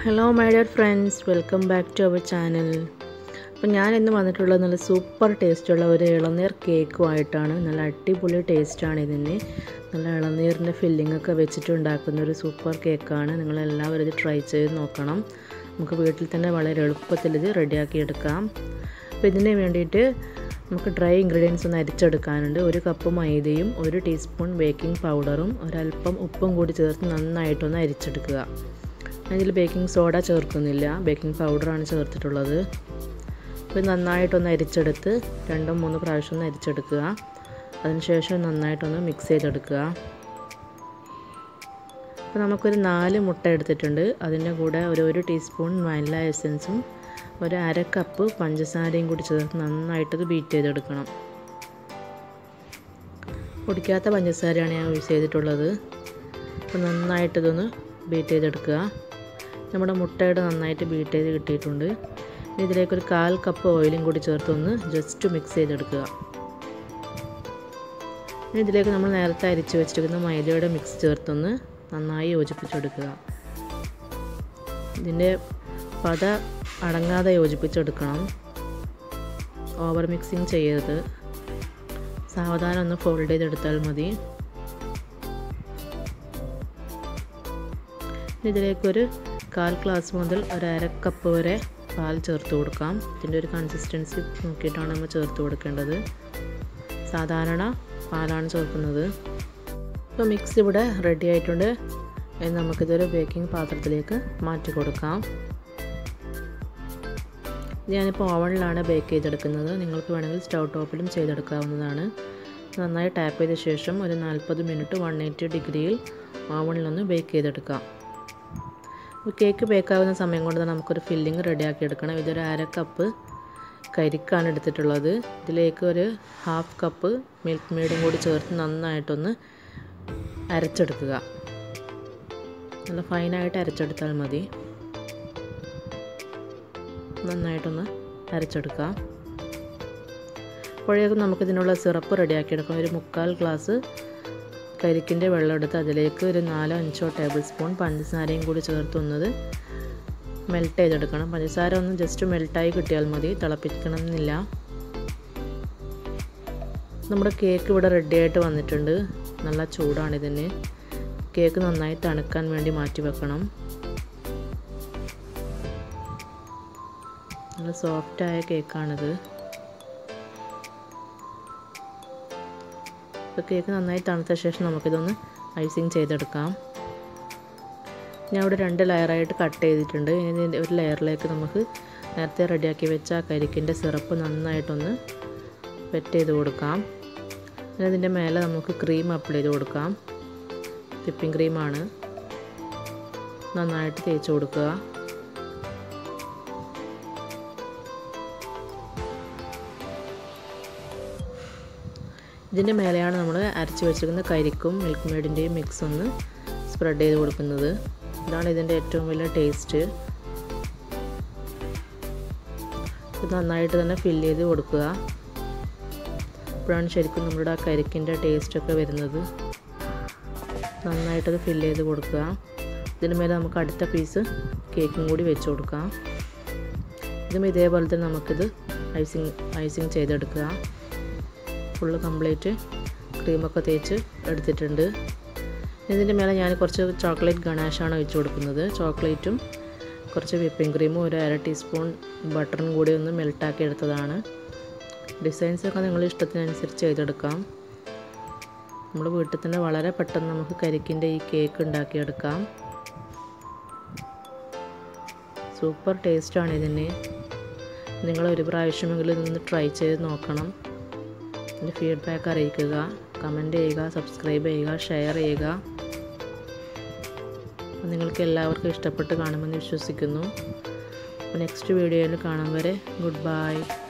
hello my dear friends welcome back to our channel അപ്പോൾ ഞാൻ ഇന്ന് വന്നിട്ടുള്ളത് നല്ല സൂപ്പർ ടേസ്റ്റുള്ള ഒരു ഇളനീർ കേക്കുമായിട്ടാണ് നല്ല അടിപൊളി ടേസ്റ്റാണ് ഇതിന് നല്ല ഇളനീറിൻ്റെ ഫില്ലിംഗ് ഒക്കെ വെച്ചിട്ട് ഉണ്ടാക്കുന്ന ഒരു സൂപ്പർ കേക്കാണ് നിങ്ങളെല്ലാവരും ഇത് ട്രൈ ചെയ്ത് നോക്കണം നമുക്ക് വീട്ടിൽ തന്നെ വളരെ എളുപ്പത്തിൽ ഇത് റെഡിയാക്കി എടുക്കാം അപ്പോൾ ഇതിന് വേണ്ടിയിട്ട് നമുക്ക് ഡ്രൈ ഇൻഗ്രീഡിയൻസ് ഒന്ന് അരിച്ചെടുക്കാനുണ്ട് ഒരു കപ്പ് മൈദയും ഒരു ടീസ്പൂൺ ബേക്കിംഗ് പൗഡറും ഒരല്പം ഉപ്പും കൂടി ചേർത്ത് നന്നായിട്ടൊന്ന് അരിച്ചെടുക്കുക അതിൽ ബേക്കിംഗ് സോഡ ചേർക്കുന്നില്ല ബേക്കിംഗ് പൗഡറാണ് ചേർത്തിട്ടുള്ളത് അപ്പോൾ നന്നായിട്ടൊന്ന് അരിച്ചെടുത്ത് രണ്ടോ മൂന്നോ പ്രാവശ്യം ഒന്ന് അരിച്ചെടുക്കുക അതിനുശേഷം നന്നായിട്ടൊന്ന് മിക്സ് ചെയ്തെടുക്കുക അപ്പോൾ നമുക്കൊരു നാല് മുട്ട എടുത്തിട്ടുണ്ട് അതിൻ്റെ കൂടെ ഒരു ഒരു ടീസ്പൂൺ വാനില എസൻസും ഒരു അര കപ്പ് പഞ്ചസാരയും കൂടി ചേർത്ത് നന്നായിട്ടത് ബീറ്റ് ചെയ്തെടുക്കണം പൊടിക്കാത്ത പഞ്ചസാരയാണ് ഞാൻ യൂസ് ചെയ്തിട്ടുള്ളത് അപ്പോൾ നന്നായിട്ടിതൊന്ന് ബീറ്റ് ചെയ്തെടുക്കുക നമ്മുടെ മുട്ടയുടെ നന്നായിട്ട് ബീറ്റ് ചെയ്ത് കിട്ടിയിട്ടുണ്ട് ഇനി ഇതിലേക്കൊരു കാൽ കപ്പ് ഓയിലും കൂടി ചേർത്തൊന്ന് ജസ്റ്റ് മിക്സ് ചെയ്തെടുക്കുക ഇനി ഇതിലേക്ക് നമ്മൾ നേരത്തെ അരിച്ച് വെച്ചിരിക്കുന്ന മൈദയുടെ മിക്സ് ചേർത്തൊന്ന് നന്നായി യോജിപ്പിച്ചെടുക്കുക ഇതിൻ്റെ പത അടങ്ങാതെ യോജിപ്പിച്ചെടുക്കണം ഓവർ മിക്സിങ് ചെയ്യരുത് സാവധാനം ഒന്ന് ഫോൾഡ് ചെയ്തെടുത്താൽ മതി ഇതിലേക്കൊരു കാൽ ഗ്ലാസ് മുതൽ ഒരു അര കപ്പ് വരെ പാൽ ചേർത്ത് കൊടുക്കാം ഇതിൻ്റെ ഒരു കൺസിസ്റ്റൻസി നോക്കിയിട്ടാണ് നമ്മൾ ചേർത്ത് കൊടുക്കേണ്ടത് സാധാരണ പാലാണ് ചേർക്കുന്നത് ഇപ്പോൾ മിക്സ് ഇവിടെ റെഡി ആയിട്ടുണ്ട് ഇനി നമുക്കിതൊരു ബേക്കിംഗ് പാത്രത്തിലേക്ക് മാറ്റി കൊടുക്കാം ഞാനിപ്പോൾ ഓവണിലാണ് ബേക്ക് ചെയ്തെടുക്കുന്നത് നിങ്ങൾക്ക് വേണമെങ്കിൽ സ്റ്റൗ ടോപ്പിലും ചെയ്തെടുക്കാവുന്നതാണ് നന്നായി ടാപ്പ് ചെയ്ത ശേഷം ഒരു നാൽപ്പത് മിനിറ്റ് വൺ എയ്റ്റി ഡിഗ്രിയിൽ ഓവണിലൊന്ന് ബേക്ക് ചെയ്തെടുക്കാം കേക്ക് ബേക്കാവുന്ന സമയം കൊണ്ട് തന്നെ നമുക്കൊരു ഫില്ലിങ് റെഡിയാക്കി എടുക്കണം ഇതൊരു അര കപ്പ് കരിക്കാണ് എടുത്തിട്ടുള്ളത് ഇതിലേക്ക് ഒരു ഹാഫ് കപ്പ് മിൽക്ക് മെയ്ഡും കൂടി ചേർത്ത് നന്നായിട്ടൊന്ന് അരച്ചെടുക്കുക നല്ല ഫൈനായിട്ട് അരച്ചെടുത്താൽ മതി നന്നായിട്ടൊന്ന് അരച്ചെടുക്കാം അപ്പോഴേക്കും നമുക്കിതിനുള്ള സിറപ്പ് റെഡിയാക്കി എടുക്കാം ഒരു മുക്കാൽ ഗ്ലാസ് കരിക്കിൻ്റെ വെള്ളം എടുത്ത് അതിലേക്ക് ഒരു നാലോ അഞ്ചോ ടേബിൾ സ്പൂൺ പഞ്ചസാരയും കൂടി ചേർത്തൊന്നത് മെൽറ്റ് ചെയ്തെടുക്കണം പഞ്ചസാര ഒന്ന് ജസ്റ്റ് മെൽട്ടായി കിട്ടിയാൽ മതി തിളപ്പിക്കണം എന്നില്ല നമ്മുടെ കേക്ക് ഇവിടെ റെഡി ആയിട്ട് വന്നിട്ടുണ്ട് നല്ല ചൂടാണ് ഇതിന് കേക്ക് നന്നായി തണുക്കാൻ വേണ്ടി മാറ്റി വെക്കണം നല്ല സോഫ്റ്റായ കേക്കാണിത് ഇപ്പോൾ കേക്ക് നന്നായി തണുത്ത ശേഷം നമുക്കിതൊന്ന് ഐസിങ് ചെയ്തെടുക്കാം ഞാൻ ഇവിടെ രണ്ട് ലെയറായിട്ട് കട്ട് ചെയ്തിട്ടുണ്ട് ഇനി ഇതിൻ്റെ ഒരു ലെയറിലേക്ക് നമുക്ക് നേരത്തെ റെഡിയാക്കി വെച്ച ആ കരിക്കിൻ്റെ സിറപ്പ് നന്നായിട്ടൊന്ന് വെറ്റ് ചെയ്ത് കൊടുക്കാം പിന്നെ ഇതിൻ്റെ മേലെ നമുക്ക് ക്രീം അപ്ലൈ ചെയ്ത് കൊടുക്കാം വിപ്പിംഗ് ക്രീമാണ് നന്നായിട്ട് തേച്ച് കൊടുക്കുക ഇതിൻ്റെ മേലെയാണ് നമ്മൾ അരച്ച് വെച്ചിരിക്കുന്ന കരിക്കും മിൽക്ക് മെയ്ഡിൻ്റെയും മിക്സ് ഒന്ന് സ്പ്രെഡ് ചെയ്ത് കൊടുക്കുന്നത് ഇതാണ് ഇതിൻ്റെ ഏറ്റവും വലിയ ടേസ്റ്റ് ഇത് നന്നായിട്ട് തന്നെ ഫില്ല് ചെയ്ത് കൊടുക്കുക അപ്പോഴാണ് ശരിക്കും നമ്മുടെ ആ കരിക്കിൻ്റെ ടേസ്റ്റൊക്കെ വരുന്നത് നന്നായിട്ടത് ഫില്ല് ചെയ്ത് കൊടുക്കുക ഇതിന് മേലെ നമുക്ക് അടുത്ത പീസ് കേക്കും കൂടി വെച്ച് കൊടുക്കാം ഇതും ഇതേപോലെ തന്നെ നമുക്കിത് ഐസിങ് ഐസിങ് ചെയ്തെടുക്കുക ഫുള്ള് കംപ്ലീറ്റ് ക്രീമൊക്കെ തേച്ച് എടുത്തിട്ടുണ്ട് ഇതിൻ്റെ മേലെ ഞാൻ കുറച്ച് ചോക്ലേറ്റ് ഗണാഷാണ് ഒഴിച്ച് കൊടുക്കുന്നത് ചോക്ലേറ്റും കുറച്ച് വിപ്പിംഗ് ക്രീമും ഒരു അര ടീസ്പൂൺ ബട്ടറും കൂടി ഒന്ന് മെൽട്ടാക്കി എടുത്തതാണ് ഡിസൈൻസൊക്കെ നിങ്ങളുടെ ഇഷ്ടത്തിനനുസരിച്ച് ചെയ്തെടുക്കാം നമ്മൾ വീട്ടിൽ തന്നെ വളരെ പെട്ടെന്ന് നമുക്ക് കരിക്കിൻ്റെ ഈ കേക്ക് ഉണ്ടാക്കിയെടുക്കാം സൂപ്പർ ടേസ്റ്റാണ് ഇതിന് നിങ്ങൾ ഒരു പ്രാവശ്യമെങ്കിലും ഇതൊന്ന് ട്രൈ ചെയ്ത് നോക്കണം എൻ്റെ ഫീഡ്ബാക്ക് അറിയിക്കുക കമൻറ്റ് ചെയ്യുക സബ്സ്ക്രൈബ് ചെയ്യുക ഷെയർ ചെയ്യുക നിങ്ങൾക്ക് എല്ലാവർക്കും ഇഷ്ടപ്പെട്ട് കാണുമെന്ന് വിശ്വസിക്കുന്നു നെക്സ്റ്റ് വീഡിയോയിൽ കാണും വരെ ഗുഡ് ബൈ